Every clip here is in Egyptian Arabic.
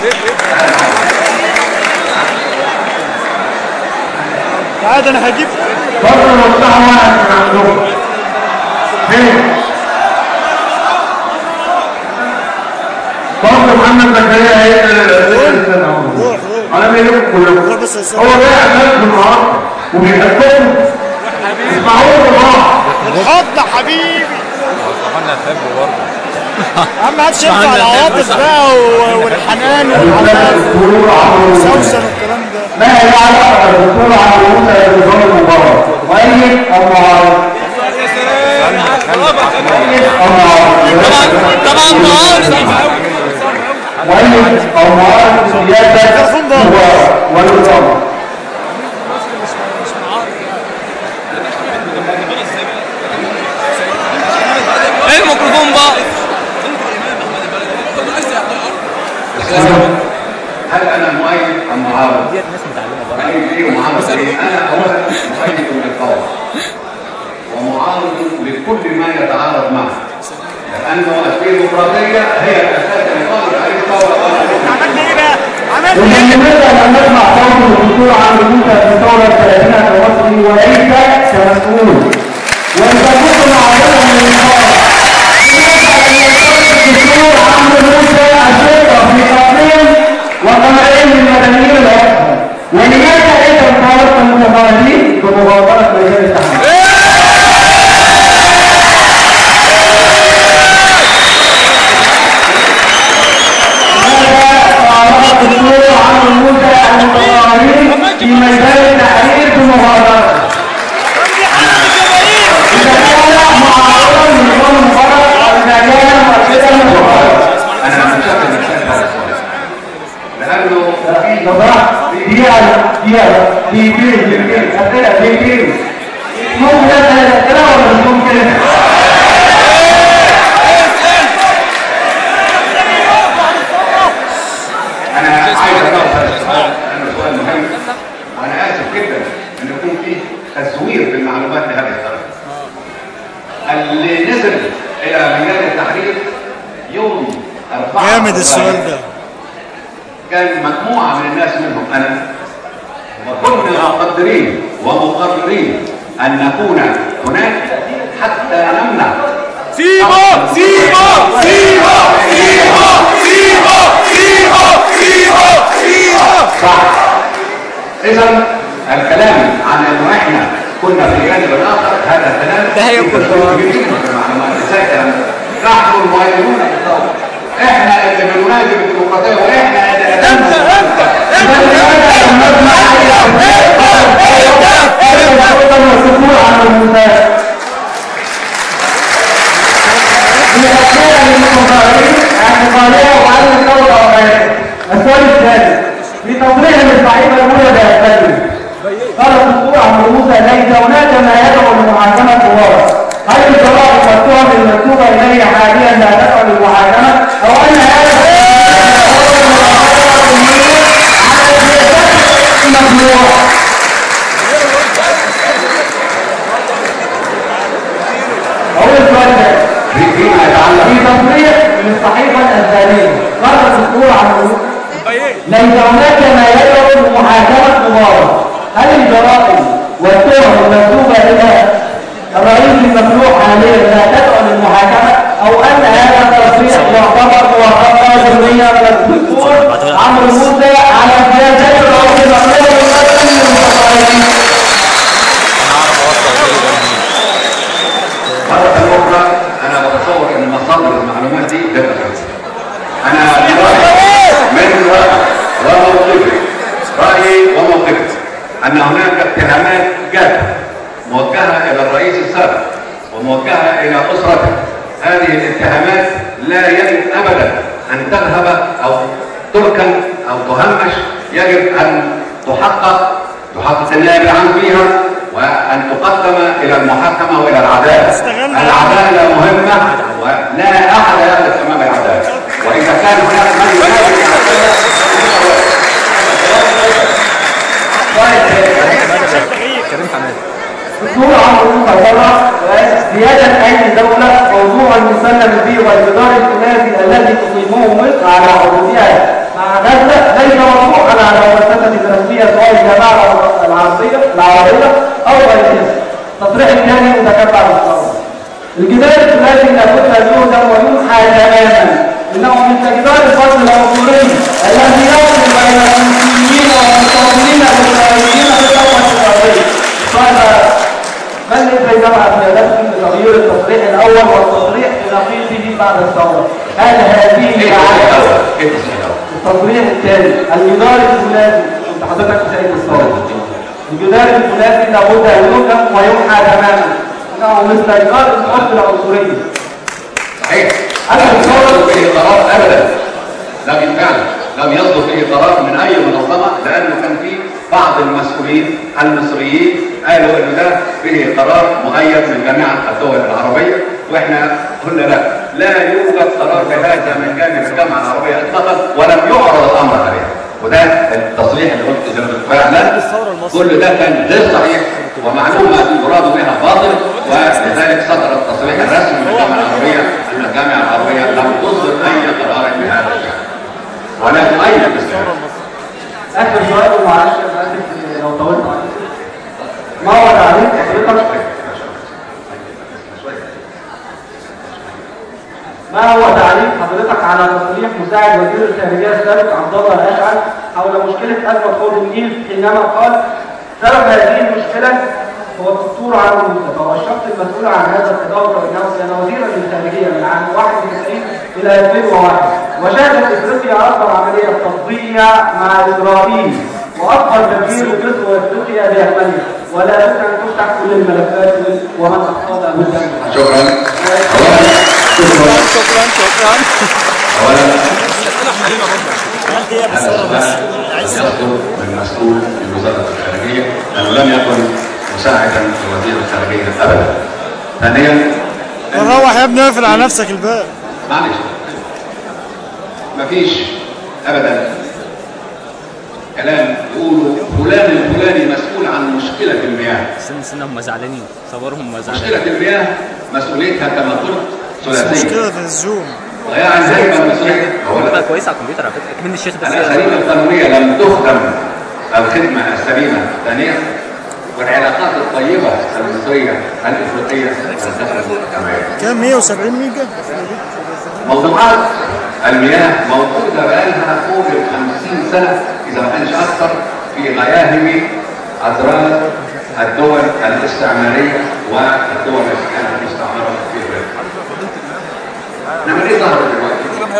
تعال انا هجيب برضه المصلحة واحد من عندهم فين؟ برضه محمد زكريا هيقل روح روح على ما يلوم كلهم روح بس يا أستاذ. هو جاي الناس بالنهار وبيحبهم اسمعوه بالنهار الحضن حبيبي اخوانا تحبه برضه اهم حد ينفع العواطف بقى و- والحنان والعطاف الدكتور عمرو سوسن والكلام ده ما هي علاقة الدكتور عمرو موسى بنظام المباراة؟ مؤيد أو معارض؟ مؤيد أو معارض؟ طبعا معارض مؤيد أو معارض سياسة مباراة والنظام ايه الميكروفون بقى هل انا مؤيد ام معارض؟ ديت ناس متعلمه مؤيد ايه ومعارض ايه؟ انا اولا مؤيد للقول ومعارض لكل ما يتعارض معه لانه الديمقراطيه هي الاساس اللي قامت عليه الثوره عملت ايه بقى؟ عملت ومن ايه؟ لماذا لم نسمع صوت الدكتور عمرو موسى في ثورة الثلاثينات المصري وليس كمسؤول؟ وإذا كنت معارضا للنظام لماذا لم يشترك الدكتور عمرو موسى الشرطة في قتلين وقمعين من مدنيين الأكثر؟ ولماذا إذا طالبت المتفاعلين بمغادرة مجال التحرير؟ الدكتور عمرو موسى المتظاهرين في ميدان التحرير بمغادرة إذا كان معارضا لنظام المبارك أو إذا كان مرشدا للمبارك انا متشكر من الشيخ لانه في نظرة دقيقة دقيقة دقيقتين دقيقتين أسئلة دقيقتين ممكن أسأل أسئلة ولا مش ممكن؟ انا عايز اجاوب هذا السؤال لانه سؤال مهم وانا اسف جدا ان يكون فيه تزوير في المعلومات لهذه الدرجه. اللي نزل الى ميدان التحرير يوم 4 جامد السؤال ده كان مجموعه من الناس منهم انا وكنا مقدرين ومقررين ان نكون هناك حتى نمنع سيبا سيبا سيبا سيبا سيبا سيبا سيبا سيبا صح اذا الكلام عن انه احنا كنا في جانب الاخر هذا كلام ده هيكون. ازاي الكلام ده؟ نحن المؤيدون بالثوره احنا اللي بننادي بالديمقراطيه واحنا اللي انت انت الدكتور عمرو موسى هي أسئلة للمتظاهرين اعتقالية وعدم الثورة وغيرها. السؤال الثاني في تصريح للصحيفة الأولى بأسفل قال الدكتور عمرو موسى ليس هناك ما يدعو لمحاكمة الورق هل الجرائم والتهم المكتوبة إليه حاليا لا تدعو للمحاكمة أو أن هذا ممنوع أول سؤال ده فيما يتعلق في تصريح من الصحيفة الأسبانية قال الدكتور عمرو ليس هناك ما يدعو لمحاكمة مبارك هل الجرائم والتهم المكتوبة إلى الرئيس الممنوع حاليا لا تدعو للمحاكمة أو أن هذا التصريح يعتبر موافقة ضمنية من الدكتور عمرو موسى على سياسة الرئيس الممنوع المقدم للمتظاهرين مرة أخرى أنا بتصور أن مصادر المعلومات دي لا تفهم. أنا برأيي من رأيي وموقفي رأيي وموقفي أن هناك اتهامات جادة موجهة إلى الرئيس السابق وموجهة إلى أسرته هذه الاتهامات لا يجب أبدا أن تذهب أو تركن أو تهمش يجب أن تحقق تحقق النائب العام فيها وأن تقدم إلى المحاكمة وإلى العدالة استغل. العدالة مهمة ولا أحد يقف أمام العدالة وإذا كان هناك من ينادي بالعدالة دكتور عمرو موسى بره زيادة أي دولة موضوع المسلم به والجدار الثلاثي الذي تقيمه مصر على حدودها مع غزة هل هذه ايه العادة الأول؟ ايه الأول؟ التصريح الثاني الجدار الثلاثي انت حضرتك سيد الصوت الجدار الثلاثي لابد ان يوقف ويمحى تماما انه مثل جدار الحب العنصريه صحيح أنا لم بتصور- يصدر فيه قرار ابدا لكن فعلا لم يصدر فيه قرار من اي منظمه لانه كان في بعض المسؤولين المصريين قالوا انه ده فيه قرار مؤيد من جميع الدول العربيه واحنا قلنا لا لا يوجد قرار بهذا من جانب الجامعه العربيه اطلاقا ولم يعرض الامر عليها وده التصريح اللي قلت زي ما قلت فعلا كل ده كان غير صحيح ومعلومه يراد بها باطل ولذلك صدر التصريح الرسمي من الجامعه العربيه ان الجامعه العربيه لم تصدر اي قرار بهذا الشان ولا تؤيد بالسبب اخر سؤال ومعلش انا اسف لو طولت عليك ما هو تعليق حضرتك ما هو تعليق حضرتك على تصريح مساعد وزير الخارجيه السابق عبد الله الاشعل حول مشكله ازمه حوض النيل حينما قال سبب هذه المشكله هو الدكتور عمرو مصطفى والشخص المسؤول عن هذا التدور انه كان وزيرا للخارجيه من عام 91 الى 2001 وشهدت افريقيا اكبر عمليه تطبيع مع اسرائيل واكبر تفجير مصر وافريقيا باكملها ولا بد ان تفتح كل الملفات ومن اخطا بد ان شكرا اولا شكرا شكرا شكرا اولا هذا السؤال يصدر من مسؤول في وزاره الخارجيه لانه لم يكن مساعدا لوزير الخارجيه ابدا ثانيا روح يا ابني اقفل على نفسك الباب معلش مفيش ابدا كلام يقولوا فلان الفلاني مسؤول عن مشكله المياه سن سن هم زعلانين صورهم هم زعلانين مشكله المياه مسؤوليتها كما قلت ثلاثيه مشكلة في الزوم ضياع الهيبه المصريه بقى اولا كويس على الكمبيوتر على فكره كمان الشيخ ده الاساليب القانونيه لم تخدم الخدمه السليمه ثانيا والعلاقات الطيبه المصريه الافريقيه انتهت كما يجب كام 170 ميجا موضوعات المياه موجودة بقالها فوق ال 50 سنة إذا ما كانش أكثر في غياهب أدراج الدول الاستعمارية والدول التي كانت مستعمرة في أفريقيا. إنما ليه ظهرت دلوقتي؟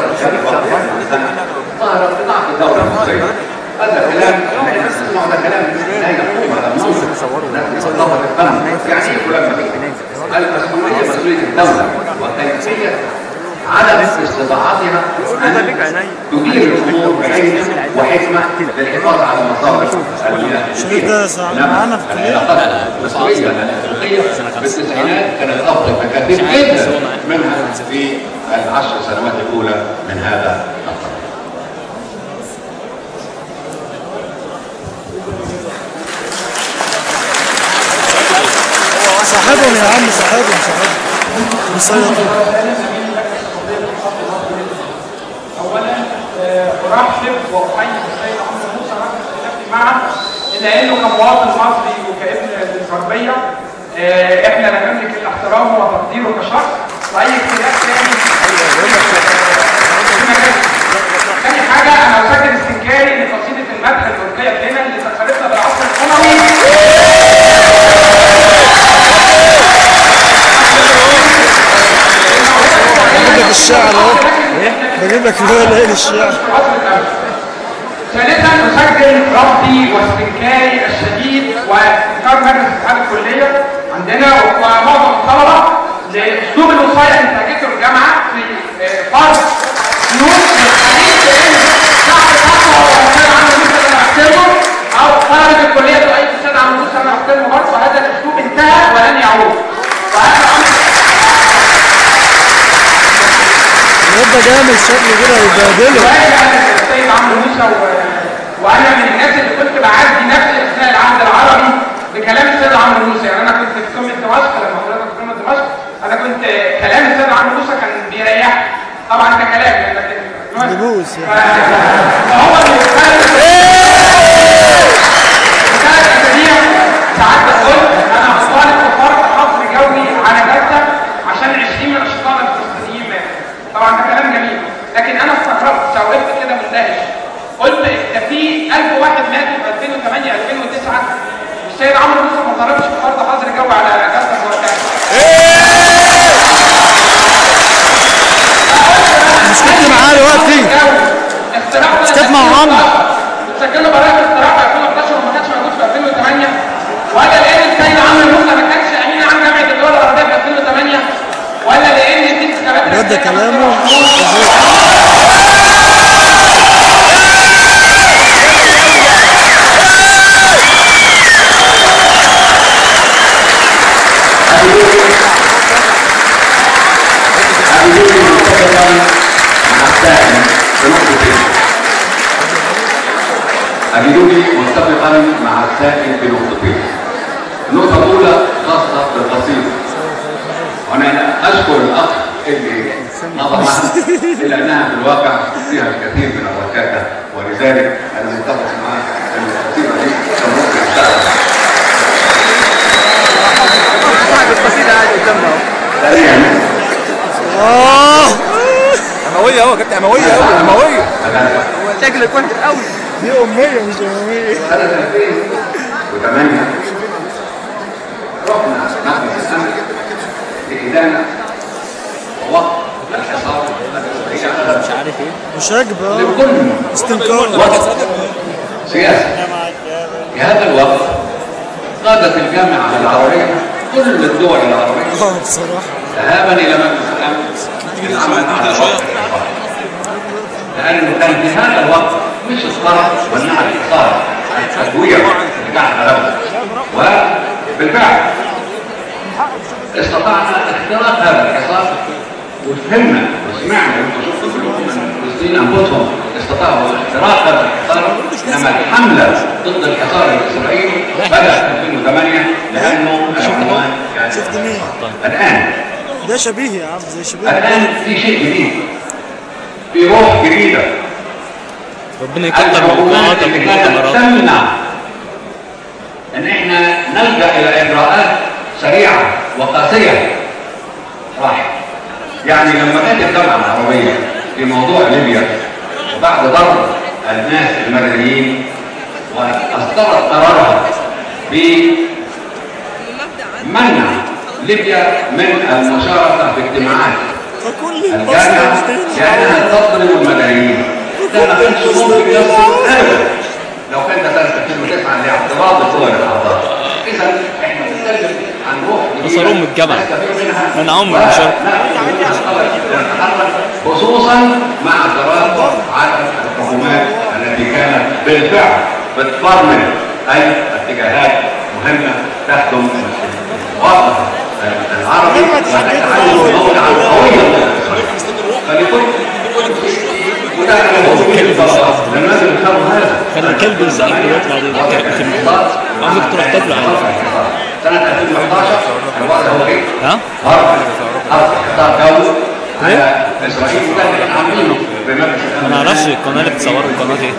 ظهرت بضعف الدولة المصرية. هذا كلام نحن نسمع هذا كلام لا يقوم على المنصب نحن نطلب الفهم يعني ايه فلان مسؤول؟ المسؤولية مسؤولية الدولة وكيفية عدم استطاعتها ان تدير الامور بعلم وحكمه للحفاظ على مصادر المياه شريف ده سع- معانا في الكلية. العلاقات المصريه الافريقيه في التسعينات كانت افضل بكثير جدا منها في العشر سنوات الاولى من هذا القرن صاحبهم يا عم صاحبهم صاحبهم مسيطر اولا آه، ارحب واحيي السيد عمرو موسى رجل اختلافي معه الا انه كمواطن مصري وكابن للغربيه آه، احنا لا نملك الا احترامه وتقديره كشخص واي اختلاف تاني تاني حاجه انا اسجل استنكاري لقصيده المدح التركيه لنا اللي سخرتنا بالعصر الاموي بجيب لك الشعر اهو بجيب لك اللي هو ليل الشعر عصر الأمن. ثالثا نسجل رفضي واستنكاري الشديد واستنكار مجلس اتحاد الكليه عندنا ومعظم الطلبه لاسلوب الوصايه اللي انتهجته الجامعه في آه، فرض سلوك الحديث بان شعب الفتوى والاستاذ عمرو موسى انا بحترمه او طلبه الكليه تؤيد الاستاذ عمرو موسى انا بحترمه برضه هذا الاسلوب انتهى ولن يعود وهذا امر الواد ده جامد شكله كده هيبهدله وانا السيد عمرو موسى و- وانا من الناس اللي كنت بعدي نفسي اثناء العهد العربي بكلام السيد عمرو موسى يعني انا كنت في قمه دمشق لما حضرتك في قمه دمشق انا كنت كلام السيد عمرو موسى كان بيريحني طبعا ده كلام لكن يبوس ف- فهو بالنسبه ثلاث اسابيع ساعات قلت انا هطالب بفرض حظر جوي على جده عشان 20 من الاشقاء الفلسطينيين ماتوا طبعا ده كلام جميل لكن انا استغربت سويت كده مندهش قلت ده في 1000 واحد ماتوا في 2008 2009 والسيد عمرو موسى ما طلبش بفرض حظر جوي على جده وقتها فقلت أجدني متفقا مع السائل بنقطتين. النقطة الأولى خاصة بالقصيدة. وأنا أشكر الأخ اللي نظم إلا أنها في الواقع فيها الكثير من الركاكة ولذلك أنا متفق معك أن القصيدة دي كان ممكن أشتغل. صاحب القصيدة قاعد قدامنا اهو ثانيا اه همويه اهو كابتن همويه اهو همويه شكلك وحش قوي دي اميه مش اميه سنة 2008 رحنا نحن الأمن لإدانة ووقف الحصار مش عارف ايه مشاجبه لكل استنكار وقت سياسي في هذا الوقت قادت الجامعة العربية كل الدول العربية اه بصراحه ذهابا إلى مجلس الأمن للعمل على وقف الحصار لأن كان في هذا الوقت مش الصرف والنهى الحصار التدوير بتاعنا له وبالفعل استطعنا اختراق هذا الحصار وفهمنا وسمعنا وانتم شفتوا كلكم ان الفلسطينيين انفسهم استطاعوا اختراق هذا الحصار انما الحمله ضد الحصار الاسرائيلي بدات في 2008 لانه العنوان كان شفت مين الان ده شبيه يا عم زي شبيه الان في شيء جديد في روح جديده ربنا يكتر من الحكومات القناة اللي من كانت المؤتمرات تمنع ان احنا نلجا الى اجراءات سريعه وقاسيه راح يعني لما كانت الجامعه العربيه في موضوع ليبيا وبعد ضرب الناس المدنيين واصدرت قرارها بمنع ليبيا من المشاركه في اجتماعات فكل الجامعة البصر لأنها تظلم المدنيين ده ما كانش ممكن يصل أبدا لو كان ده سنة 2009 لاعتراض الدول الأعضاء إذا إحنا بنتكلم عن روح جديدة فصلوهم من الجامعة. نستفيد منها منعوهم من و- المشاركة. لا، نتحرك خصوصا مع قرار عدم الحكومات التي كانت بالفعل بتفرمل أي اتجاهات مهمة تخدم الوطن العربي وتتعلم الموضع القوية فلكل وده انا بقول كده طبعا لما لازم نفهم هذا خلي الكلب يسألك دلوقتي بعد الكلمة عاوزك تروح تاكله عادي سنة 2011 الوضع هو ايه؟ ها؟ حرب حرب حصار جوي على اسرائيل وده اللي احنا عاملينه بمجلس الامن ما نعرفش القناة اللي بتصوروا القناة ايه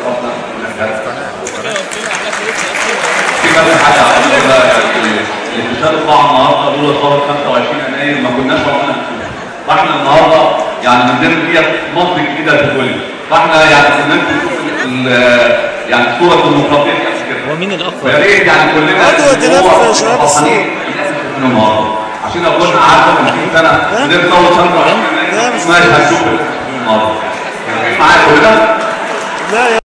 في بس حاجه عايز الانتشار بتاع النهارده دول ثوره 25 يناير ما كناش وقتنا فاحنا النهارده يعني من ضمن ديت مصر الجديده للكل فاحنا يعني كنا نشوف ال- يعني الصوره الديمقراطيه كده هو مين الأخ ويا ريت يعني كلنا عدوى تنفع يا شباب فرحانين من النهارده عشان لو كنا قعدنا 50 سنه قدرنا نوصل 25 لا، مش مش هنشوف النهارده معايا كل ده لا يا